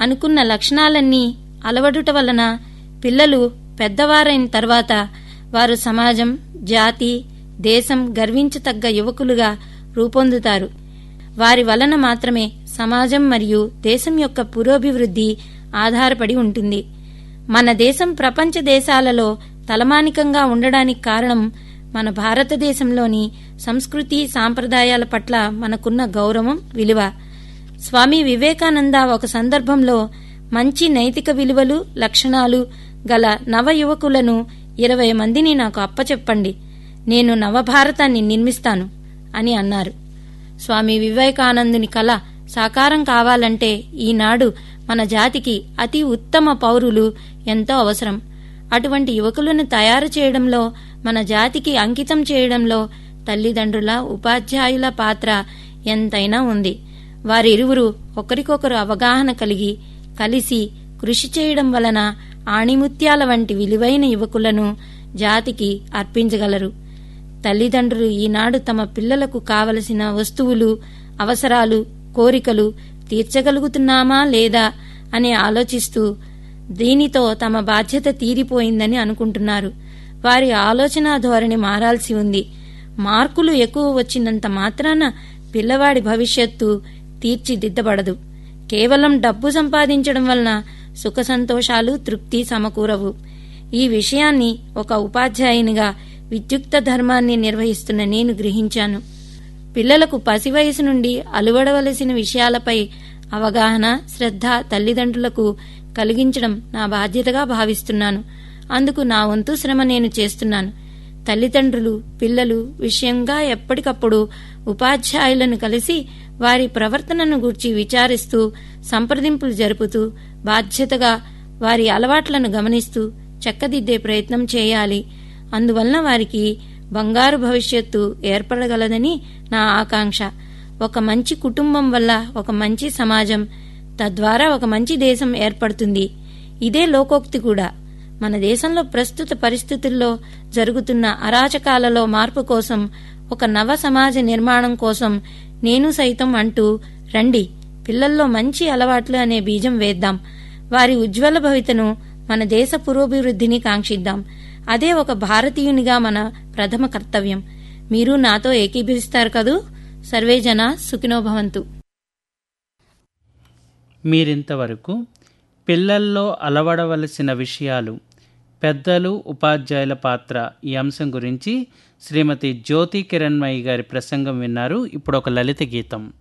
అనుకున్న లక్షణాలన్నీ అలవడుట వలన పిల్లలు పెద్దవారైన తర్వాత వారు సమాజం జాతి దేశం గర్వించతగ్గ యువకులుగా రూపొందుతారు వారి వలన మాత్రమే సమాజం మరియు దేశం యొక్క పురోభివృద్ధి ఆధారపడి ఉంటుంది మన దేశం ప్రపంచ దేశాలలో తలమానికంగా ఉండడానికి కారణం మన భారతదేశంలోని సంస్కృతి సాంప్రదాయాల పట్ల మనకున్న గౌరవం విలువ స్వామి వివేకానంద ఒక సందర్భంలో మంచి నైతిక విలువలు లక్షణాలు గల నవ యువకులను ఇరవై మందిని నాకు అప్పచెప్పండి నేను నవభారతాన్ని నిర్మిస్తాను అని అన్నారు స్వామి వివేకానందుని కళ సాకారం కావాలంటే ఈనాడు మన జాతికి అతి ఉత్తమ పౌరులు ఎంతో అవసరం అటువంటి యువకులను తయారు చేయడంలో మన జాతికి అంకితం చేయడంలో తల్లిదండ్రుల ఉపాధ్యాయుల పాత్ర ఎంతైనా ఉంది వారిరువురు ఒకరికొకరు అవగాహన కలిగి కలిసి కృషి చేయడం వలన ఆణిముత్యాల వంటి విలువైన యువకులను జాతికి అర్పించగలరు తల్లిదండ్రులు ఈనాడు తమ పిల్లలకు కావలసిన వస్తువులు అవసరాలు కోరికలు తీర్చగలుగుతున్నామా లేదా అని ఆలోచిస్తూ దీనితో తమ బాధ్యత తీరిపోయిందని అనుకుంటున్నారు వారి ఆలోచన ధోరణి మారాల్సి ఉంది మార్కులు ఎక్కువ వచ్చినంత మాత్రాన పిల్లవాడి భవిష్యత్తు తీర్చిదిద్దబడదు కేవలం డబ్బు సంపాదించడం వలన సుఖ సంతోషాలు తృప్తి సమకూరవు ఈ విషయాన్ని ఒక ఉపాధ్యాయునిగా విద్యుక్త ధర్మాన్ని నిర్వహిస్తున్న నేను గ్రహించాను పిల్లలకు పసి వయసు నుండి అలువడవలసిన విషయాలపై అవగాహన శ్రద్ధ తల్లిదండ్రులకు కలిగించడం నా బాధ్యతగా భావిస్తున్నాను అందుకు నా వంతు శ్రమ నేను చేస్తున్నాను తల్లిదండ్రులు పిల్లలు విషయంగా ఎప్పటికప్పుడు ఉపాధ్యాయులను కలిసి వారి ప్రవర్తనను గూర్చి విచారిస్తూ సంప్రదింపులు జరుపుతూ బాధ్యతగా వారి అలవాట్లను గమనిస్తూ చక్కదిద్దే ప్రయత్నం చేయాలి అందువలన వారికి బంగారు భవిష్యత్తు ఏర్పడగలదని నా ఆకాంక్ష ఒక మంచి కుటుంబం వల్ల ఒక మంచి సమాజం తద్వారా ఒక మంచి దేశం ఏర్పడుతుంది ఇదే లోకోక్తి కూడా మన దేశంలో ప్రస్తుత పరిస్థితుల్లో జరుగుతున్న అరాచకాలలో మార్పు కోసం ఒక నవ సమాజ నిర్మాణం కోసం నేను సైతం అంటూ రండి పిల్లల్లో మంచి అలవాట్లు అనే బీజం వేద్దాం వారి ఉజ్వల భవితను మన దేశ పురోభివృద్ధిని కాంక్షిద్దాం అదే ఒక భారతీయునిగా మన ప్రథమ కర్తవ్యం మీరు నాతో ఏకీభవిస్తారు కదూ సర్వే జన సుఖినోభవంతు మీరింతవరకు పిల్లల్లో అలవడవలసిన విషయాలు పెద్దలు ఉపాధ్యాయుల పాత్ర ఈ అంశం గురించి శ్రీమతి జ్యోతి కిరణ్మయి గారి ప్రసంగం విన్నారు ఇప్పుడు ఒక లలిత గీతం